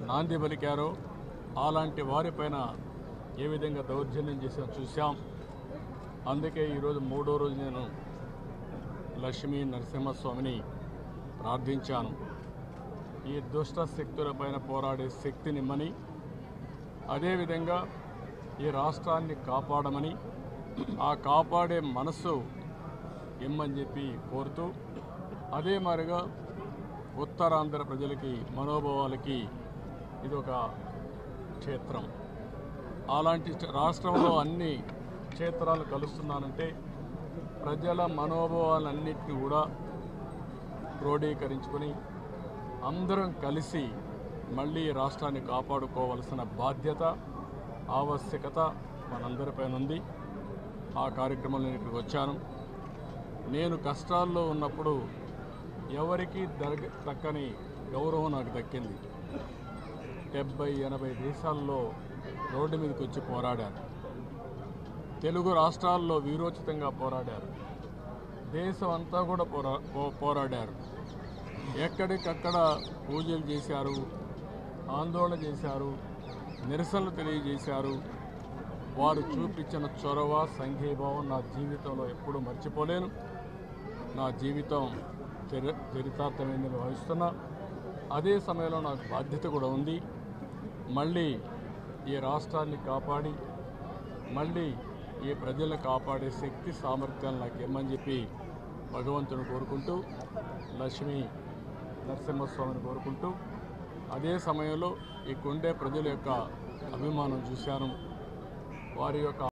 నాంది పలికారో అలాంటి వారిపైన ఏ విధంగా దౌర్జన్యం చేసినా చూశాం అందుకే ఈరోజు మూడో రోజు నేను లక్ష్మీ నరసింహస్వామిని ప్రార్థించాను ఈ దుష్ట శక్తులపైన పోరాడే శక్తినిమ్మని అదేవిధంగా ఈ రాష్ట్రాన్ని కాపాడమని ఆ కాపాడే మనస్సు ఇమ్మని చెప్పి కోరుతూ అదే మాదిరిగా ఉత్తరాంధ్ర ప్రజలకి మనోభావాలకి ఇది ఒక క్షేత్రం అలాంటి చ- రాష్ట్రంలో అన్ని క్షేత్రాలు కలుస్తున్నానంటే ప్రజల మనోభావాలన్నింటినీ కూడా క్రోడీకరించుకొని అందరం కలిసి మళ్ళీ ఈ రాష్ట్రాన్ని కాపాడుకోవాల్సిన బాధ్యత ఆవశ్యకత మనందరిపైన ఉంది ఆ కార్యక్రమంలో నేను ఇక్కడికి వచ్చాను నేను కష్టాల్లో ఉన్నప్పుడు ఎవరికీ దరగ దక్కని గౌరవం నాకు దక్కింది డెబ్బై ఎనభై దేశాల్లో రోడ్డు మీదకి వచ్చి పోరాడాను తెలుగు రాష్ట్రాల్లో వీరోచితంగా పోరాడారు దేశం అంతా కూడా పోరా పో- పోరాడారు ఎక్కడికక్కడ పూజలు చేశారు ఆందోళన చేశారు నిరసనలు తెలియజేశారు వారు చూపించిన చొరవ సంఘీభావం నా జీవితంలో ఎప్పుడూ మర్చిపోలేను నా జీవితం చరి చరితార్థమైందని భావిస్తున్నా అదే సమయంలో నాకు బాధ్యత కూడా ఉంది మళ్ళీ ఈ రాష్ట్రాన్ని కాపాడి మళ్ళీ ఈ ప్రజలను కాపాడే శక్తి సామర్థ్యాలు నాకు ఇమ్మని చెప్పి భగవంతుని కోరుకుంటూ లక్ష్మీ నరసింహస్వామిని కోరుకుంటూ అదే సమయంలో ఈ కొండే ప్రజల యొక్క అభిమానం చూశాను వారి యొక్క